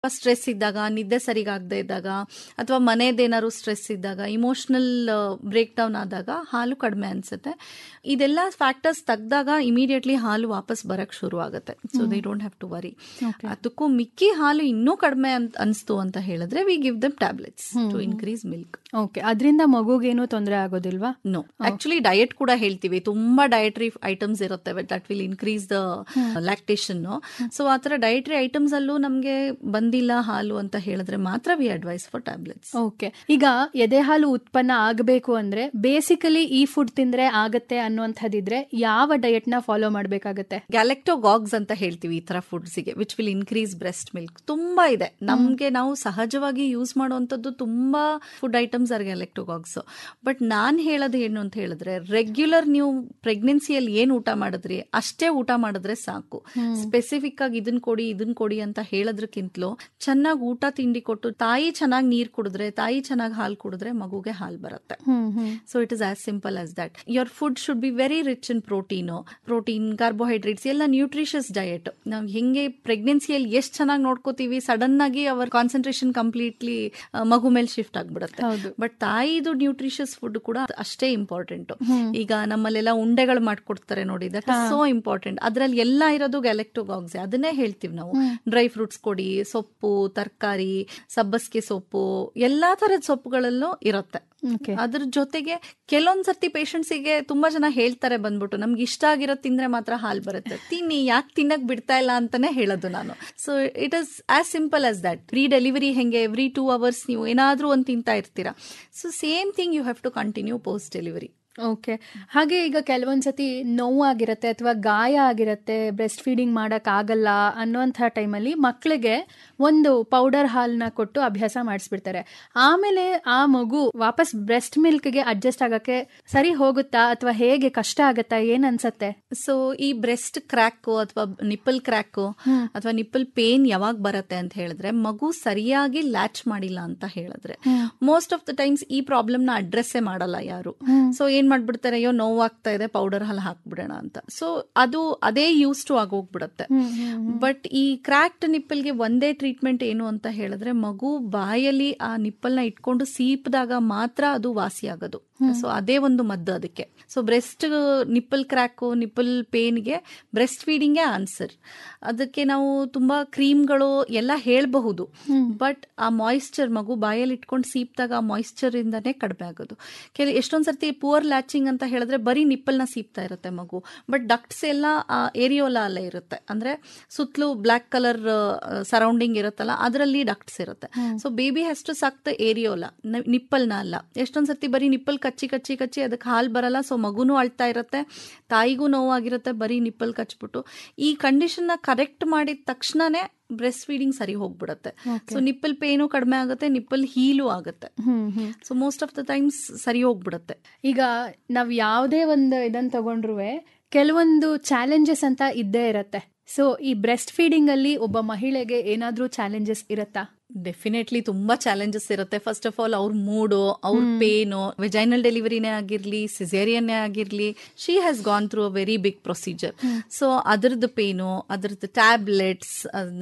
Stress ಇದ್ದಾಗ ನಿದ್ದೆ ಸರಿಗಾಗದೆ ಇದ್ದಾಗ ಅಥವಾ ಮನೆದೇನಾದ್ರು ಸ್ಟ್ರೆಸ್ ಇದ್ದಾಗ ಇಮೋಷನಲ್ ಬ್ರೇಕ್ ಡೌನ್ ಆದಾಗ ಹಾಲು ಕಡಿಮೆ ಅನ್ಸುತ್ತೆ ಇದೆಲ್ಲ ಫ್ಯಾಕ್ಟರ್ಸ್ ತೆಗ್ದಾಗ ಇಮಿಡಿಯೇಟ್ಲಿ ಹಾಲು ವಾಪಸ್ ಬರಕ್ ಶುರು ಆಗುತ್ತೆ so they don't have to worry ಅದಕ್ಕೂ ಮಿಕ್ಕಿ ಹಾಲು ಇನ್ನೂ ಕಡಿಮೆ ಅಂತ ಅನಿಸ್ತು ಅಂತ ಹೇಳಿದ್ರೆ we give them tablets to increase milk okay ಅದರಿಂದ ಮಗುಗೇನು ತೊಂದರೆ ಆಗೋದಿಲ್ವಾ ನೋ ಆಕ್ಚುಲಿ ಡಯಟ್ ಕೂಡ ಹೇಳ್ತೀವಿ ತುಂಬಾ ಡಯಟ್ರಿ ಐಟಮ್ಸ್ ಇರುತ್ತೆ that will increase the lactation so ಆ ತರ ಡಯಟ್ರಿ ಐಟಮ್ಸ್ ಅಲ್ಲೂ ನಮ್ಗೆ ಬಂದಿಲ್ಲ ಹಾಲು ಅಂತ ಹೇಳಿದ್ರೆ ಮಾತ್ರ we advise for tablets okay ಈಗ ಎದೆ ಹಾಲು ಉತ್ಪನ್ನ ಆಗಬೇಕು ಅಂದ್ರೆ ಬೇಸಿಕಲಿ ಈ ಫುಡ್ ತಿಂದ್ರೆ ಆಗತ್ತೆ ಅನ್ನುವಂಥದ್ದಿದ್ರೆ ಯಾವ ಡಯಟ್ ನ ಫಾಲೋ ಮಾಡ್ಬೇಕಾಗತ್ತೆ ಗ್ಯಾಲೆಕ್ಟೋಗಾಗ್ಸ್ ಅಂತ ಹೇಳ್ತೀವಿ ಈ ತರ ಫುಡ್ಸ್ ಗೆ which will increase breast milk ತುಂಬಾ ಇದೆ ನಮ್ಗೆ ನಾವು ಸಹಜವಾಗಿ ಯೂಸ್ ಮಾಡುವಂತದ್ದು ತುಂಬಾ food items are galactagogues but ನಾನ್ ಹೇಳೋದು ಏನು ಅಂತ ಹೇಳಿದ್ರೆ ರೆಗ್ಯುಲರ್ ನೀವು ಪ್ರೆಗ್ನೆನ್ಸಿಯಲ್ಲಿ ಏನ್ ಊಟ ಮಾಡಿದ್ರಿ ಅಷ್ಟೇ ಊಟ ಮಾಡಿದ್ರೆ ಸಾಕು ಸ್ಪೆಸಿಫಿಕ್ ಆಗಿ ಇದನ್ ಕೊಡಿ ಇದನ್ ಕೊಡಿ ಅಂತ ಹೇಳೋದ್ರಕ್ಕಿಂತಲೂ ಚೆನ್ನಾಗಿ ಊಟ ತಿಂಡಿ ಕೊಟ್ಟು ತಾಯಿ ಚೆನ್ನಾಗಿ ನೀರ್ ಕುಡಿದ್ರೆ ತಾಯಿ ಚೆನ್ನಾಗಿ ಹಾಲು ಕುಡಿದ್ರೆ ಮಗುಗೆ ಹಾಲು ಬರುತ್ತೆ so it is as simple as that your food should be very rich in protein protein carbohydrates ಎಲ್ಲ ನ್ಯೂಟ್ರಿಷಸ್ ಡಯಟ್ ನಾವು ಹೆಂಗೆ ಪ್ರೆಗ್ನೆನ್ಸಿಯಲ್ಲಿ ಎಷ್ಟು ಚೆನ್ನಾಗಿ ನೋಡ್ಕೋತೀವಿ ಸಡನ್ ಆಗಿ ಅವರ್ ಕಾನ್ಸಂಟ್ರೇಷನ್ ಕಂಪ್ಲೀಟ್ಲಿ ಮಗು ಮೇಲೆ ಶಿಫ್ಟ್ ಆಗ್ಬಿಡುತ್ತೆ ಬಟ್ ತಾಯಿದು ನ್ಯೂಟ್ರಿಷಸ್ ಫುಡ್ ಕೂಡ ಅಷ್ಟೇ ಇಂಪಾರ್ಟೆಂಟ್ ಈಗ ನಮ್ಮಲ್ಲೆಲ್ಲ ಉಂಡೆಗಳು ಮಾಡ್ಕೊಡ್ತಾರೆ ನೋಡಿ ದಟ್ ಇಸ್ ಸೋ ಇಂಪಾರ್ಟೆಂಟ್ ಅದ್ರಲ್ಲಿ ಎಲ್ಲ ಇರೋದು ಗ್ಯಾಲೆಕ್ಟೋಗಾಗ್ಸ್ ಅದನ್ನೇ ಹೇಳ್ತೀವಿ ನಾವು ಡ್ರೈ ಫ್ರೂಟ್ಸ್ ಕೊಡಿ ಸೊಪ್ಪು ತರಕಾರಿ ಸಬ್ಬಸ್ಗೆ ಸೊಪ್ಪು ಎಲ್ಲಾ ತರದ ಸೊಪ್ಪುಗಳಲ್ಲೂ ಇರುತ್ತೆ ಅದ್ರ ಜೊತೆಗೆ ಕೆಲವೊಂದ್ ಸರ್ತಿ ಪೇಷಂಟ್ಸಿಗೆ ತುಂಬಾ ಜನ ಹೇಳ್ತಾರೆ ಬಂದ್ಬಿಟ್ಟು ನಮ್ಗೆ ಇಷ್ಟ ಆಗಿರೋ ತಿಂದ್ರೆ ಮಾತ್ರ ಹಾಲು ಬರುತ್ತೆ ತಿನ್ನಿ ಯಾಕೆ ತಿನ್ನಕ್ ಬಿಡ್ತಾ ಇಲ್ಲ ಅಂತಾನೆ ಹೇಳೋದು ನಾನು so it is as simple as that pre delivery ಹೆಂಗೆ ಎವ್ರಿ ಟೂ ಅವರ್ಸ್ ನೀವು ಏನಾದ್ರೂ ಒಂದು ತಿಂತಾ ಇರ್ತೀರಾ so same thing you have to continue post delivery okay ಹಾಗೆ ಈಗ ಕೆಲವೊಂದ್ಸತಿ ನೋವಾಗಿರುತ್ತೆ ಅಥವಾ ಗಾಯ ಆಗಿರುತ್ತೆ ಬ್ರೆಸ್ಟ್ ಫೀಡಿಂಗ್ ಮಾಡಕ್ ಆಗಲ್ಲ ಅನ್ನೋಂಥ ಟೈಮಲ್ಲಿ ಮಕ್ಕಳಿಗೆ ಒಂದು ಪೌಡರ್ ಹಾಲ್ನ ಕೊಟ್ಟು ಅಭ್ಯಾಸ ಮಾಡಿಸ್ಬಿಡ್ತಾರೆ ಆಮೇಲೆ ಆ ಮಗು ವಾಪಸ್ ಬ್ರೆಸ್ಟ್ ಮಿಲ್ಕ್ಗೆ ಅಡ್ಜಸ್ಟ್ ಆಗಕ್ಕೆ ಸರಿ ಹೋಗುತ್ತಾ ಅಥವಾ ಹೇಗೆ ಕಷ್ಟ ಆಗತ್ತಾ ಏನ್ ಅನ್ಸತ್ತೆ ಸೊ ಈ ಬ್ರೆಸ್ಟ್ ಕ್ರ್ಯಾಕ್ ಅಥವಾ ನಿಪ್ಪಲ್ ಕ್ರ್ಯಾಕ್ ಅಥವಾ ನಿಪ್ಪಲ್ ಪೇನ್ ಯಾವಾಗ ಬರುತ್ತೆ ಅಂತ ಹೇಳಿದ್ರೆ ಮಗು ಸರಿಯಾಗಿ ಲ್ಯಾಚ್ ಮಾಡಿಲ್ಲ ಅಂತ ಹೇಳಿದ್ರೆ ಮೋಸ್ಟ್ ಆಫ್ ದ ಟೈಮ್ಸ್ ಈ ಪ್ರಾಬ್ಲಮ್ ನ ಅಡ್ರೆಸ್ಸೇ ಮಾಡಲ್ಲ ಯಾರು ಸೊ ಏನ್ ಮಾಡ್ಬಿಡ್ತಾರೆ ಅಯ್ಯೋ ನೋವಾಗ್ತಾ ಇದೆ ಪೌಡರ್ ಹಾಲ್ ಹಾಕ್ಬಿಡೋಣ ಅಂತ ಸೊ ಅದು ಅದೇ ಯೂಸ್ ಟು ಆಗೋಗ್ಬಿಡತ್ತೆ ಬಟ್ ಈ ಕ್ರ್ಯಾಕ್ಡ್ ನಿಪ್ಪಲ್ಗೆ ಒಂದೇ ಟ್ರೀಟ್ಮೆಂಟ್ ಏನು ಅಂತ ಹೇಳಿದ್ರೆ ಮಗು ಬಾಯಲ್ಲಿ ಆ ನಿಪ್ಪಲ್ನ ಇಟ್ಕೊಂಡು ಸೀಪ್ದಾಗ ಮಾತ್ರ ಅದು ವಾಸಿ ಆಗೋದು ಸೊ ಅದೇ ಒಂದು ಮದ್ದು ಅದಕ್ಕೆ so breast nipple crack nipple ಪೇನ್ಗೆ ಬ್ರೆಸ್ಟ್ ಫೀಡಿಂಗೇ ಆನ್ಸರ್ ಅದಕ್ಕೆ ನಾವು ತುಂಬಾ ಕ್ರೀಮ್ಗಳು ಎಲ್ಲ ಹೇಳಬಹುದು ಬಟ್ ಆ ಮಾಯಿಶ್ಚರ್ ಮಗು ಬಾಯಲ್ಲಿ ಇಟ್ಕೊಂಡು ಸೀಪ್ದಾಗ ಆ ಮಾಯಿಶ್ಚರ್ ಇಂದಾನೇ ಕಡಿಮೆ ಆಗೋದು ಕೆಲ ಎಷ್ಟೊಂದ್ ಸರ್ತಿ ಪುವರ್ ಲ್ಯಾಚಿಂಗ್ ಅಂತ ಹೇಳಿದ್ರೆ ಬರೀ ನಿಪ್ಪಲ್ನ ಸೀಪ್ತಾ ಇರುತ್ತೆ ಮಗು ಬಟ್ ಡಕ್ಟ್ಸ್ ಎಲ್ಲ ಆ ಏರಿಯೋಲಾ ಅಲ್ಲೇ ಇರುತ್ತೆ ಅಂದ್ರೆ ಸುತ್ತಲೂ ಬ್ಲಾಕ್ ಕಲರ್ ಸರೌಂಡಿಂಗ್ ಇರುತ್ತಲ್ಲ ಅದರಲ್ಲಿ ಡಕ್ಟ್ಸ್ ಇರುತ್ತೆ so baby has to suck the areola ನಿಪ್ಪಲ್ನ ಅಲ್ಲ ಎಷ್ಟೊಂದ್ ಸರ್ತಿ ಬರೀ ನಿಪ್ಪಲ್ ಕಚ್ಚಿ ಕಚ್ಚಿ ಕಚ್ಚಿ ಅದಕ್ಕೆ ಹಾಲು ಬರಲ್ಲ ಸೊ ಮಗುನೂ ಅಳ್ತಾ ಇರುತ್ತೆ ತಾಯಿಗೂ ನೋವಾಗಿರುತ್ತೆ ಬರೀ ನಿಪ್ಪಲ್ ಕಚ್ಬಿಟ್ಟು ಈ ಕಂಡೀಷನ್ ನ ಕರೆಕ್ಟ್ ಮಾಡಿದ ತಕ್ಷಣನೇ ಬ್ರೆಸ್ಟ್ ಫೀಡಿಂಗ್ ಸರಿ ಹೋಗ್ಬಿಡುತ್ತೆ ಸೊ ನಿಪ್ಪಲ್ ಪೇನು ಕಡಿಮೆ ಆಗುತ್ತೆ ನಿಪ್ಪಲ್ ಹೀಲು ಆಗುತ್ತೆ so most of the times ಸರಿ ಹೋಗ್ಬಿಡುತ್ತೆ ಈಗ ನಾವ್ ಯಾವುದೇ ಒಂದು ಇದನ್ನ ತಗೊಂಡ್ರು ಕೆಲವೊಂದು ಚಾಲೆಂಜಸ್ ಅಂತ ಇದ್ದೇ ಇರತ್ತೆ ಸೊ ಈ ಬ್ರೆಸ್ಟ್ ಫೀಡಿಂಗ್ ಅಲ್ಲಿ ಒಬ್ಬ ಮಹಿಳೆಗೆ ಏನಾದ್ರೂ ಚಾಲೆಂಜಸ್ ಇರತ್ತಾ ಡೆಫಿನೆಟ್ಲಿ ತುಂಬಾ ಚಾಲೆಂಜಸ್ ಇರುತ್ತೆ ಫಸ್ಟ್ ಆಫ್ ಆಲ್ ಅವ್ರ ಮೂಡು ಅವ್ರ ಪೇನು ವೆಜೈನಲ್ ಡೆಲಿವರಿನೇ ಆಗಿರ್ಲಿ ಸಿಸೇರಿಯನ್ನೇ ಆಗಿರ್ಲಿ she has gone through a very big procedure so ಅದ್ರದ್ದು ಪೇನು ಅದ್ರದ್ದು tablets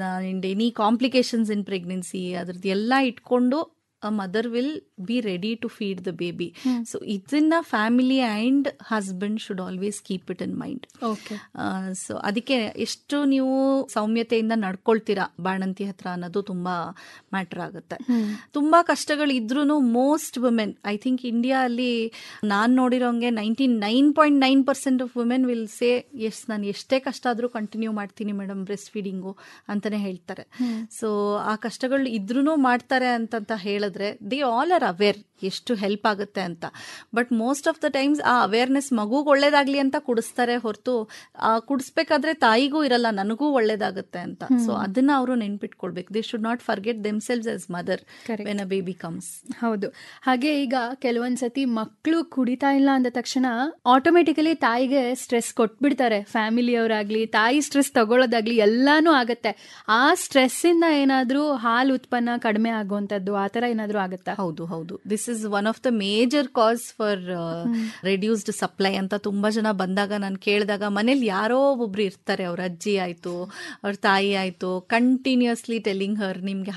any complications in pregnancy ಅದ್ರದ್ದು ಎಲ್ಲ ಇಟ್ಕೊಂಡು a mother will be ready to feed the baby. So ಇದನ್ನ family and husband should always keep it in mind okay so ಅದಕ್ಕೆ ಎಷ್ಟು ನೀವು ಸೌಮ್ಯತೆಯಿಂದ ನಡ್ಕೊಳ್ತೀರಾ ಬಾಣಂತಿ ಹತ್ರ ಅನ್ನೋದು ತುಂಬಾ ಮ್ಯಾಟರ್ ಆಗುತ್ತೆ ತುಂಬಾ ಕಷ್ಟಗಳು ಇದ್ರೂ most women I think India ಅಲ್ಲಿ ನಾನ್ ನೋಡಿರೋಂಗೆ ninety nine point nine percent of women will say yes ನಾನು ಎಷ್ಟೇ ಕಷ್ಟ ಆದ್ರೂ ಕಂಟಿನ್ಯೂ ಮಾಡ್ತೀನಿ ಮೇಡಮ್ ಬ್ರೆಸ್ಟ್ ಫೀಡಿಂಗು ಅಂತಾನೆ ಹೇಳ್ತಾರೆ ಸೊ ಆ ಕಷ್ಟಗಳು ಇದ್ರೂ ಮಾಡ್ತಾರೆ ಅಂತಂತ ಹೇಳಿದ್ರೆ ದೇ ಆಲ್ ಆರ್ ಅವೇರ್ ಎಷ್ಟು ಹೆಲ್ಪ್ ಆಗುತ್ತೆ ಅಂತ but most of the times ಆ ಅವೇರ್ನೆಸ್ ಮಗುಗ್ ಒಳ್ಳೇದಾಗ್ಲಿ ಅಂತ ಕುಡಿಸ್ತಾರೆ ಹೊರತು ಆ ಕುಡಿಸ್ಬೇಕಾದ್ರೆ ತಾಯಿಗೂ ಇರಲ್ಲ ನನಗೂ ಒಳ್ಳೇದಾಗುತ್ತೆ ಅಂತ ಸೊ ಅದನ್ನ ಅವರು ನೆನ್ಪಿಟ್ಕೊಳ್ಬೇಕು they should not forget themselves as mother when a baby comes ಹೌದು ಹಾಗೆ ಈಗ ಕೆಲವೊಂದ್ಸತಿ ಮಕ್ಕಳು ಕುಡಿತಾ ಇಲ್ಲ ಅಂದ ತಕ್ಷಣ ಆಟೋಮೆಟಿಕಲಿ ತಾಯಿಗೆ ಸ್ಟ್ರೆಸ್ ಕೊಟ್ಬಿಡ್ತಾರೆ ಫ್ಯಾಮಿಲಿಯವರಾಗ್ಲಿ ತಾಯಿ ಸ್ಟ್ರೆಸ್ ತಗೊಳ್ಳೋದಾಗ್ಲಿ ಎಲ್ಲಾನು ಆಗತ್ತೆ ಆ ಸ್ಟ್ರೆಸ್ ಇಂದ ಏನಾದ್ರೂ ಹಾಲು ಉತ್ಪನ್ನ ಕಡಿಮೆ ಆಗುವಂತದ್ದು ಆತರ ಏನಾದ್ರೂ ಆಗುತ್ತಾ ಹೌದು ಹೌದು this is one of the major cause for reduced supply ಅಂತ ತುಂಬಾ ಜನ ಬಂದಾಗ ನಾನು ಕೇಳಿದಾಗ ಮನೇಲಿ ಯಾರೋ ಒಬ್ರು ಇರ್ತಾರೆ ಅವ್ರ ಅಜ್ಜಿ ಆಯ್ತು ಅವ್ರ ತಾಯಿ ಆಯ್ತು ಕಂಟಿನ್ಯೂಸ್ಲಿ ಟೆಲ್ಲಿಂಗ್ ಹರ್ ನಿಮ್ಗೆ